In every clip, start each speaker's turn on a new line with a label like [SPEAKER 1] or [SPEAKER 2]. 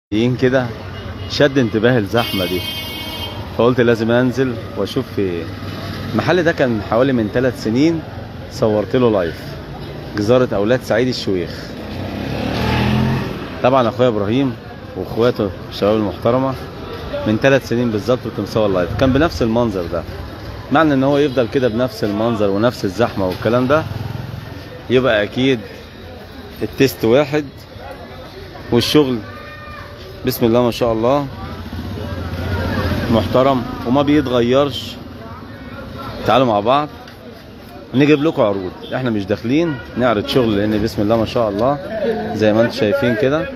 [SPEAKER 1] جايين كده شد انتباهي الزحمه دي فقلت لازم انزل واشوف في ايه المحل ده كان حوالي من ثلاث سنين صورت له لايف جزارة اولاد سعيد الشويخ طبعا اخويا ابراهيم واخواته الشباب المحترمه من ثلاث سنين بالظبط كنت مصور لايف كان بنفس المنظر ده معنى ان هو يفضل كده بنفس المنظر ونفس الزحمه والكلام ده يبقى اكيد التيست واحد والشغل بسم الله ما شاء الله محترم وما بيتغيرش تعالوا مع بعض نجيب لكم عروض احنا مش داخلين نعرض شغل لان بسم الله ما شاء الله زي ما انتم شايفين كده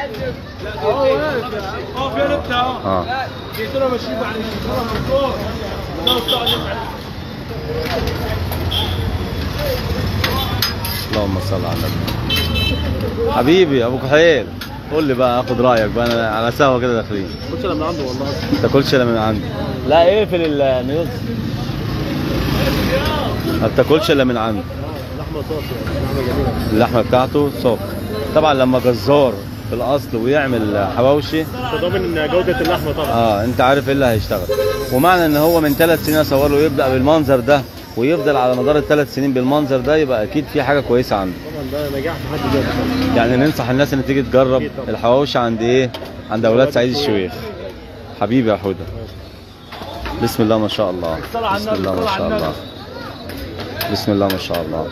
[SPEAKER 1] اه اللهم صل على النبي حبيبي ابو كحيل قول لي بقى اخد رايك بقى انا على سوا كده داخلين
[SPEAKER 2] كنت من عنده والله
[SPEAKER 1] ما تاكلش الا من عندي لا اقفل الميوز ما تاكلش الا من عندي
[SPEAKER 2] لحمه صافيه لحمه جميله
[SPEAKER 1] اللحمه بتاعته صافي طبعا لما جزار في الاصل ويعمل حواوشي
[SPEAKER 2] تضمن ان جوده اللحمه طبعا
[SPEAKER 1] اه انت عارف ايه اللي هيشتغل ومعنى ان هو من ثلاث سنين اصور له يبدا بالمنظر ده ويفضل على مدار الثلاث سنين بالمنظر ده يبقى اكيد في حاجه كويسه عنده
[SPEAKER 2] طبعا ده نجاح في حد ذاته
[SPEAKER 1] يعني ننصح الناس ان تيجي تجرب
[SPEAKER 2] أكيد طبعا.
[SPEAKER 1] الحواوشي عند ايه عند اولاد سعيد الشويخ حبيبي يا حوده بسم الله ما شاء الله بسم الله ما شاء الله بسم الله ما شاء الله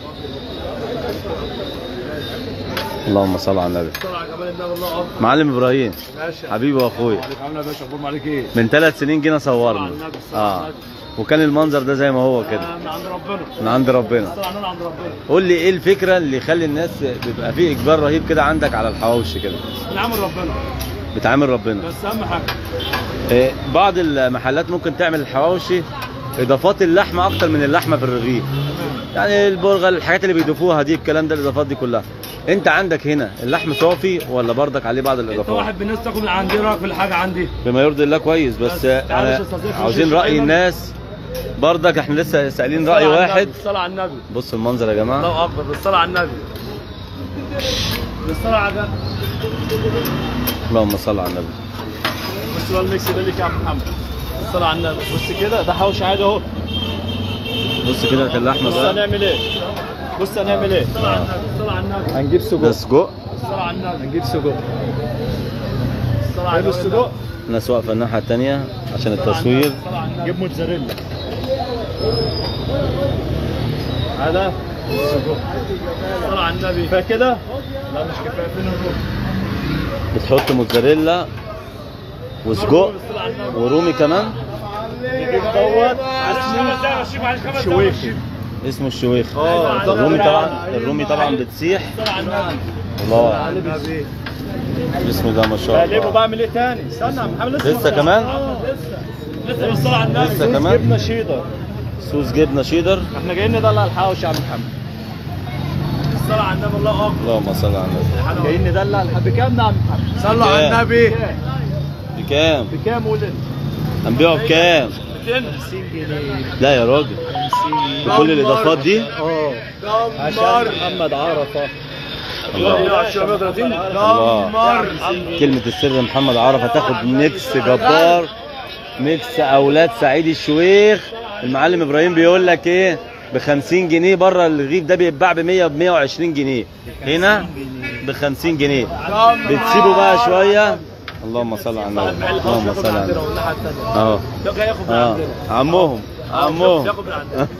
[SPEAKER 1] اللهم صل على النبي معلم ابراهيم
[SPEAKER 2] ماشي
[SPEAKER 1] حبيبي واخويا
[SPEAKER 2] عامل يا باشا اخبار عليك ايه؟
[SPEAKER 1] من ثلاث سنين جينا صورنا اه وكان المنظر ده زي ما هو كده
[SPEAKER 2] من عند ربنا
[SPEAKER 1] من عند ربنا
[SPEAKER 2] طلع عندنا عند ربنا
[SPEAKER 1] قول لي ايه الفكره اللي يخلي الناس بيبقى فيه اجبار رهيب كده عندك على الحواوشي كده
[SPEAKER 2] من عمل ربنا
[SPEAKER 1] بتعامل ربنا
[SPEAKER 2] بس اهم حاجه
[SPEAKER 1] إيه، بعض المحلات ممكن تعمل الحواوشي اضافات اللحمه اكتر من اللحمه في الرغيف يعني البرغل الحاجات اللي بيضيفوها دي الكلام ده الاضافات دي كلها انت عندك هنا اللحم صافي ولا برضك عليه بعض
[SPEAKER 2] انت
[SPEAKER 1] الاضافات
[SPEAKER 2] واحد من الناس تاخد من عندي رايك في الحاجه عندي
[SPEAKER 1] بما يرضي الله كويس بس
[SPEAKER 2] بس تعالى
[SPEAKER 1] انا
[SPEAKER 2] يا أستاذ زيف،
[SPEAKER 1] عاوزين
[SPEAKER 2] وش
[SPEAKER 1] راي
[SPEAKER 2] أيمن.
[SPEAKER 1] الناس برضك احنا لسه سائلين راي
[SPEAKER 2] الصلاة على
[SPEAKER 1] واحد
[SPEAKER 2] النبي، الصلاة على النبي
[SPEAKER 1] بص المنظر يا جماعه
[SPEAKER 2] الله اكبر بالصلاة على النبي بالصلاة على النبي
[SPEAKER 1] اللهم صل على النبي
[SPEAKER 2] بص بقى الميكس ده ليك يا عم محمد الصلاة على النبي بص كده ده حوش عادي اهو
[SPEAKER 1] بص كده اللحمه
[SPEAKER 2] بص
[SPEAKER 1] بقى
[SPEAKER 2] هنعمل ايه بص هنعمل ايه الصلاة على النبي الصلاة على النبي هنجيب
[SPEAKER 1] ده
[SPEAKER 2] سجق
[SPEAKER 1] سجق
[SPEAKER 2] الصلاة على النبي هنجيب سجق الصلاة على النبي السجق
[SPEAKER 1] الناس واقفه الناحيه الثانيه عشان التصوير
[SPEAKER 2] الصلاة على النبي جيب موتزاريلا هذا السجق الصلاة على النبي كفاية كده لا مش كفاية فين الروح
[SPEAKER 1] بتحط موتزاريلا وسجق
[SPEAKER 2] الصلاة على النبي
[SPEAKER 1] ورومي كمان
[SPEAKER 2] نجيب دوت اسمه شويخي
[SPEAKER 1] اسمه الشويخ
[SPEAKER 2] اه
[SPEAKER 1] الرومي طبعا الرومي طبعا بتسيح
[SPEAKER 2] الصلاة على النبي
[SPEAKER 1] الله بسم الله ما شاء
[SPEAKER 2] بقلبه
[SPEAKER 1] الله
[SPEAKER 2] بعمل ايه تاني استنى يا محمد
[SPEAKER 1] لسه كمان
[SPEAKER 2] لسه بالصلاة على النبي
[SPEAKER 1] لسه كمان؟
[SPEAKER 2] جبنه شيدر
[SPEAKER 1] صوص جبنه شيدر
[SPEAKER 2] احنا جايين ندلع الحواوشي يا عم محمد الصلاة على النبي الله اكبر
[SPEAKER 1] اللهم صل على النبي
[SPEAKER 2] جايين ندلع الحب بكام يا عم محمد
[SPEAKER 1] صلوا على النبي.
[SPEAKER 2] بكام؟
[SPEAKER 1] بكام
[SPEAKER 2] بكام قول انت
[SPEAKER 1] هنبيعه بكام
[SPEAKER 2] 250 جنيه
[SPEAKER 1] لا يا راجل بكل الاضافات دي
[SPEAKER 2] اه عشان محمد عرفه
[SPEAKER 1] الله الله كلمة السر محمد عرفة تاخد ميكس جبار ميكس أولاد سعيد الشويخ المعلم إبراهيم بيقول لك إيه ب 50 جنيه بره الرغيف ده بيتباع ب 100 ب 120 جنيه هنا ب 50 جنيه بتسيبه بقى شوية اللهم صل على النبي اللهم صل على النبي اه
[SPEAKER 2] ده جاي ياخد من
[SPEAKER 1] اه
[SPEAKER 2] عندنا
[SPEAKER 1] عمهم عمهم
[SPEAKER 2] ياخد من عندنا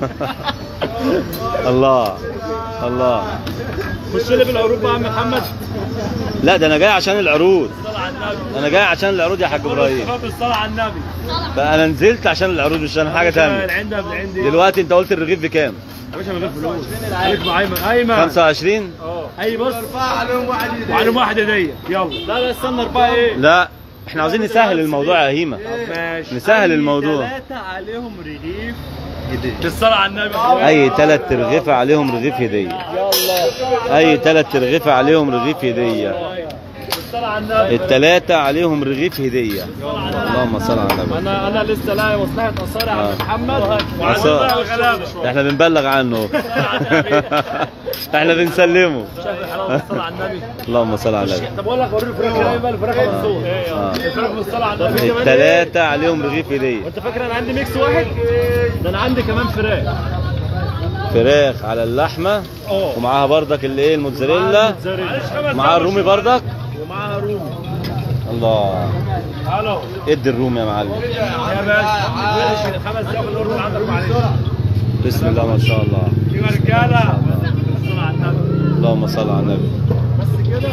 [SPEAKER 1] الله الله
[SPEAKER 2] خش لي بالعروض بقى يا عم محمد
[SPEAKER 1] لا ده انا جاي عشان العروض
[SPEAKER 2] الصلاة على النبي
[SPEAKER 1] انا جاي عشان العروض يا حاج ابراهيم
[SPEAKER 2] بالصلاة على النبي
[SPEAKER 1] فانا نزلت عشان العروض مش عشان حاجه تانية
[SPEAKER 2] العين ده بالعين
[SPEAKER 1] دلوقتي انت قلت الرغيف بكام
[SPEAKER 2] يا باشا من غير فلوس عليك مع ايمن ايمن
[SPEAKER 1] 25
[SPEAKER 2] اه اي بص عليهم واحد هديه وعليهم واحد هديه يلا لا لا استنى اربعه ايه
[SPEAKER 1] لا احنا عاوزين نسهل الموضوع يا هيما
[SPEAKER 2] ماشي
[SPEAKER 1] نسهل الموضوع.
[SPEAKER 2] ثلاثة عليهم رغيف بالصلاة على النبي
[SPEAKER 1] اي ثلاث ترغيفه عليهم رغيف هديه
[SPEAKER 2] يلا
[SPEAKER 1] اي ثلاث ترغيفه عليهم رغيف هديه
[SPEAKER 2] الصلاة على النبي
[SPEAKER 1] التلاتة عليهم رغيف هدية اللهم صل على النبي
[SPEAKER 2] انا انا لسه لاقي مصلحة اثار يا عم
[SPEAKER 1] آه.
[SPEAKER 2] محمد وعايزين
[SPEAKER 1] آثار.
[SPEAKER 2] بقى الغلابة
[SPEAKER 1] احنا بنبلغ عنه احنا بنسلمه
[SPEAKER 2] شايف الحلاوة الصلاة على النبي
[SPEAKER 1] اللهم صل على النبي
[SPEAKER 2] طب اقول لك وريني الفراخ ايه بقى الفراخ منصور
[SPEAKER 1] آه.
[SPEAKER 2] الفراخ بالصلاة على النبي كمان إيه؟
[SPEAKER 1] التلاتة عليهم رغيف هدية
[SPEAKER 2] وانت فاكر انا عندي ميكس واحد ده انا عندي كمان فراخ
[SPEAKER 1] فراخ على اللحمة
[SPEAKER 2] اه
[SPEAKER 1] ومعاها بردك اللي ايه الموتزاريلا
[SPEAKER 2] موتزاريلا.
[SPEAKER 1] معاها الرومي بردك
[SPEAKER 2] ومعاها رومي
[SPEAKER 1] الله
[SPEAKER 2] الو
[SPEAKER 1] ادي الرومي يا معلم
[SPEAKER 2] يا باشا ماشي خمس دقايق الاردن عندك معلش
[SPEAKER 1] بسم الله ما شاء الله
[SPEAKER 2] يا رجاله الصلاة على النبي
[SPEAKER 1] اللهم صل على النبي
[SPEAKER 2] بس كده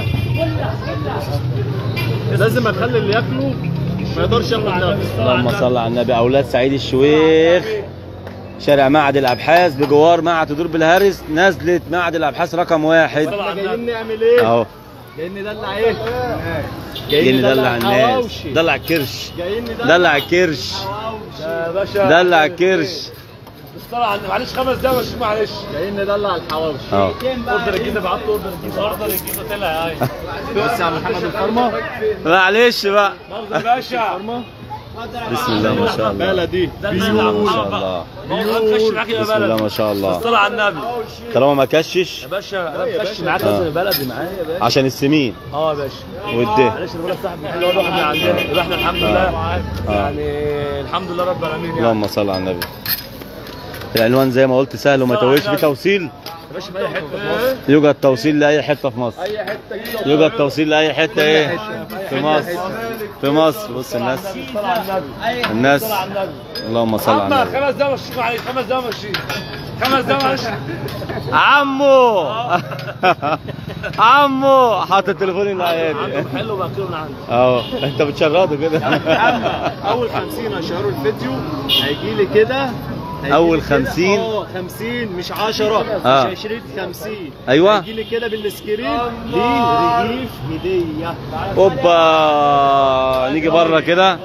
[SPEAKER 2] لازم اخلي اللي ياكله ما يقدرش ياكل نفسه
[SPEAKER 1] اللهم صل على النبي اولاد سعيد الشويخ شارع معهد الابحاث بجوار معهد تدور بالهارس نزلت معهد الابحاث رقم واحد
[SPEAKER 2] احنا جايين نعمل ايه؟
[SPEAKER 1] اهو
[SPEAKER 2] جايين ندلع ايه؟
[SPEAKER 1] جايين ندلع الناس
[SPEAKER 2] الحواوشي.
[SPEAKER 1] دلع الكرش
[SPEAKER 2] جايين ندلع
[SPEAKER 1] دلع الكرش
[SPEAKER 2] يا باشا
[SPEAKER 1] دلع الكرش
[SPEAKER 2] الصلاة على النبي معلش خمس دقايق بس معلش جايين ندلع الحواوشي
[SPEAKER 1] اهو
[SPEAKER 2] اوردر الجيزه بعت اوردر الجيزه اوردر الجيزه طلع اهي بس يا عم محمد الفرمه
[SPEAKER 1] معلش بقى
[SPEAKER 2] مؤاخذة يا باشا
[SPEAKER 1] بسم الله ما شاء الله
[SPEAKER 2] بلدي
[SPEAKER 1] بسم الله ما شاء الله بسم الله ما شاء الله
[SPEAKER 2] الصلاة على النبي
[SPEAKER 1] طالما ما كشش
[SPEAKER 2] يا باشا انا بخش معاك لازم بلدي معايا يا باشا
[SPEAKER 1] عشان السمين
[SPEAKER 2] اه يا باشا
[SPEAKER 1] والده
[SPEAKER 2] معلش انا بقول لك صاحب محل واحد من عندنا يبقى احنا الحمد لله يعني الحمد لله رب العالمين يعني
[SPEAKER 1] اللهم صل على النبي العنوان زي ما قلت سهل وما توهش في توصيل
[SPEAKER 2] يا باشا في اي حته في مصر
[SPEAKER 1] يوجد توصيل لاي حته في مصر
[SPEAKER 2] اي حته كده
[SPEAKER 1] يوجد توصيل لاي حته ايه في مصر في مصر بص الناس
[SPEAKER 2] الصلاة على النبي
[SPEAKER 1] الناس
[SPEAKER 2] الصلاة على النبي
[SPEAKER 1] اللهم صل على
[SPEAKER 2] عمّا
[SPEAKER 1] النبي
[SPEAKER 2] خمس دقايق مشيت معلش خمس دقايق مشيت خمس دقايق معلش
[SPEAKER 1] عمو عمو حاطط التليفون العيادي
[SPEAKER 2] عنده حلو باكله من عنده
[SPEAKER 1] اهو انت بتشرده كده
[SPEAKER 2] اول 50 هيشيروا الفيديو هيجي لي كده هيجي
[SPEAKER 1] أول
[SPEAKER 2] لي كده-
[SPEAKER 1] 50
[SPEAKER 2] اه 50 مش 10
[SPEAKER 1] آه.
[SPEAKER 2] مش 20 50
[SPEAKER 1] أيوة.
[SPEAKER 2] هيجي لي كده بالسكرين ليه رغيف هديه
[SPEAKER 1] اوبا نيجي بره كده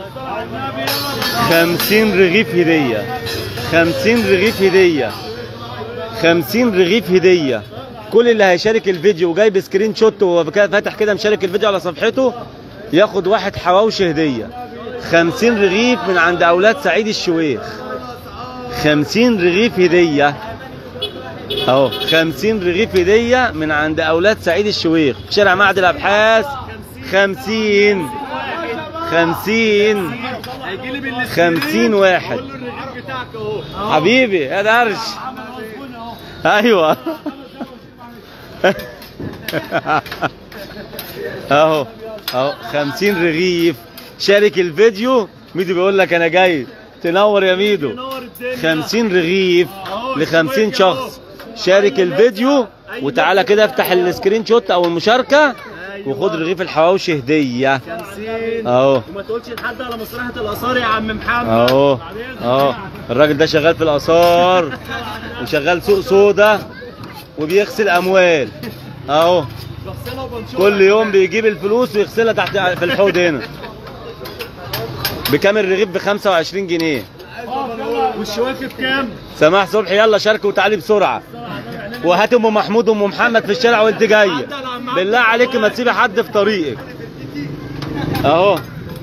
[SPEAKER 1] 50 رغيف هديه 50 رغيف هديه 50 رغيف هديه كل اللي هيشارك الفيديو وجايب سكرين شوت وهو فاتح كده مشارك الفيديو على صفحته ياخد واحد حواوشي هديه 50 رغيف من عند اولاد سعيد الشويخ 50 رغيف هديه اهو 50 رغيف هديه من عند اولاد سعيد الشويخ في شارع معهد الابحاث 50 50
[SPEAKER 2] هيجي لي بالسكرين
[SPEAKER 1] 50 واحد
[SPEAKER 2] قول له الرغيف بتاعك اهو
[SPEAKER 1] حبيبي يا درش ايوه اهو اهو 50 رغيف شارك الفيديو ميدو بيقول لك انا جاي تنور يا ميدو
[SPEAKER 2] نور الدنيا
[SPEAKER 1] 50 رغيف ل 50 شخص شارك الفيديو وتعالى كده افتح السكرين شوت او المشاركه وخد رغيف الحواوشي هديه
[SPEAKER 2] 50
[SPEAKER 1] اهو
[SPEAKER 2] وما تقولش لحد على مسرحة الآثار يا عم محمد
[SPEAKER 1] اهو اهو الراجل ده شغال في الاثار وشغال سوق سودا وبيغسل اموال اهو
[SPEAKER 2] بغسلها وبنشرها.
[SPEAKER 1] كل يوم بيجيب الفلوس ويغسلها تحت في الحوض هنا بكام الرغيف ب 25 جنيه
[SPEAKER 2] والشوافي بكام؟
[SPEAKER 1] سماح صبحي يلا شاركوا وتعالي بسرعه وهات ام محمود وام محمد في الشارع وانت جايه بالله عليك ما تسيبي حد في طريقك اهو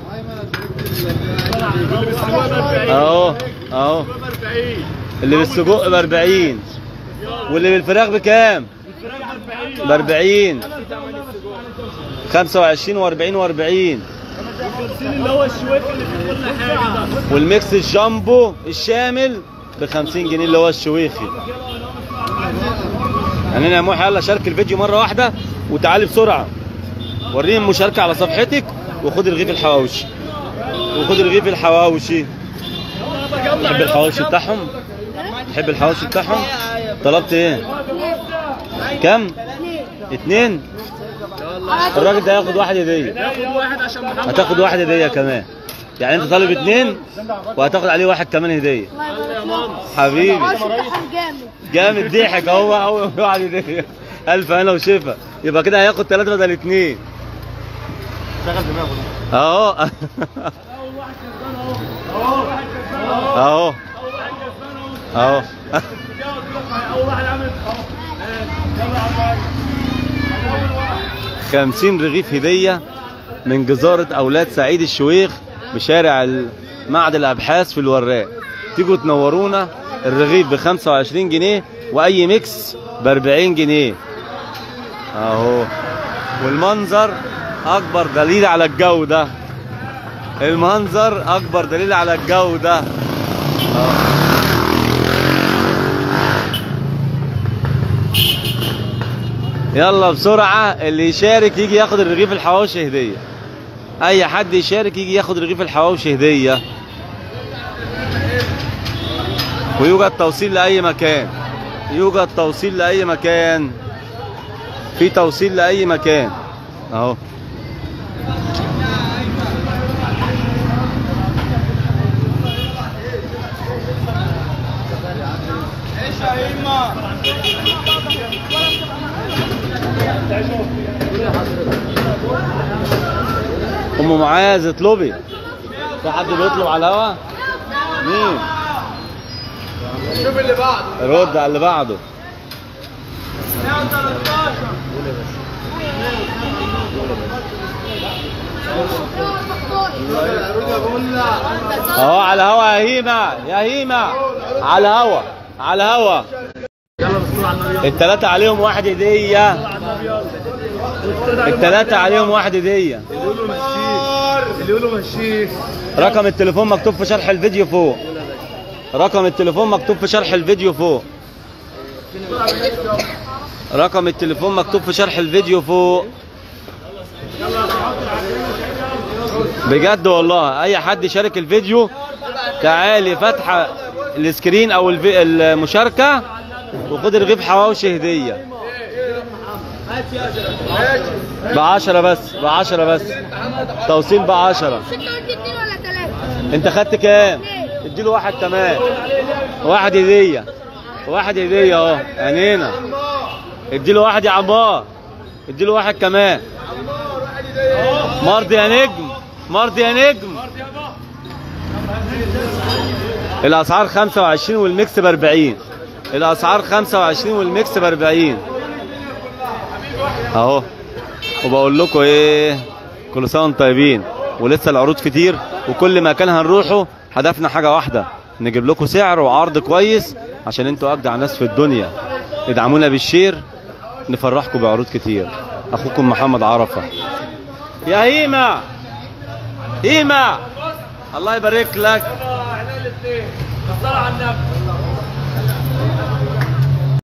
[SPEAKER 1] اهو اهو اللي بالسجق ب 40 واللي بالفراخ بكام؟ ب 40 25 و40 و40
[SPEAKER 2] اللي هو الشوافي اللي في كل حاجة ده
[SPEAKER 1] والميكس الجامبو الشامل ب 50 جنيه اللي هو الشويخي يعني يا موحي يلا شارك الفيديو مره واحده وتعالي بسرعه وريني المشاركه على صفحتك وخد رغيف الحواوشي وخد رغيف الحواوشي تحب الحواوشي بتاعهم تحب الحواوشي بتاعهم طلبت ايه كم اتنين الراجل ده هياخد واحد هديه
[SPEAKER 2] ياخد واحد عشان محمد
[SPEAKER 1] هتاخد واحد هديه كمان يعني انت طالب اتنين وهتاخد عليه واحد كمان هديه حبيبي
[SPEAKER 3] جامد
[SPEAKER 1] جامد ضحك اهو اهو واحد هديه الف انا وشفا يبقى كده هياخد ثلاثه بدل اتنين اهو اهو اهو
[SPEAKER 2] أول واحد عامل
[SPEAKER 1] خمسين رغيف هدية من جزارة أولاد سعيد الشويخ بشارع معهد الأبحاث في الوراق تيجوا تنورونا الرغيف ب 25 جنيه وأي ميكس ب 40 جنيه أهو والمنظر أكبر دليل على الجودة المنظر أكبر دليل على الجودة أهو. يلا بسرعة اللي يشارك يجي ياخد الرغيف الحواوشي هدية أي حد يشارك يجي ياخد رغيف الحواوشي هدية ويوجد توصيل لأي مكان يوجد توصيل لأي مكان في توصيل لأي مكان أهو ام معاذ اطلبي في حد بيطلب على الهوا مين
[SPEAKER 2] شوف اللي بعده
[SPEAKER 1] رد على اللي بعده
[SPEAKER 2] 113
[SPEAKER 1] اهو على الهوا يا هيما يا هيما على الهوا على الهوا
[SPEAKER 2] يلا بسم الله على النبي
[SPEAKER 1] التلاتة عليهم واحد هدية
[SPEAKER 2] على النبي يلا
[SPEAKER 1] التلاتة عليهم واحد هدية
[SPEAKER 2] اللي يقولوا مشيك اللي يقولوا مشيك
[SPEAKER 1] رقم التليفون مكتوب في شرح الفيديو فوق رقم التليفون مكتوب في شرح الفيديو فوق رقم التليفون مكتوب في شرح الفيديو فوق بجد والله اي حد يشارك الفيديو تعالي فاتحه السكرين او الفي... المشاركه وخد رغيف حواوشي هديه بعشرة بس بعشرة بس توصيل بعشرة
[SPEAKER 3] انت قلت اتنين ولا تلاتة؟
[SPEAKER 1] انت خدت كام اديله واحد كمان واحد هديه واحد هديه اهو عينينا اديله واحد يا عمار اديله واحد كمان مرضي يا نجم مرضي يا نجم الاسعار 25 والميكس ب 40 الاسعار 25 والميكس ب 40 اهو وبقول لكم ايه كل سنه وانتم طيبين ولسه العروض كتير وكل مكان هنروحه هدفنا حاجه واحده نجيب لكم سعر وعرض كويس عشان انتوا اجدع ناس في الدنيا ادعمونا بالشير نفرحكم بعروض كتير اخوكم محمد عرفه يا هيما هيما الله يبارك لك
[SPEAKER 2] احنا الاثنين الصلاة على النبي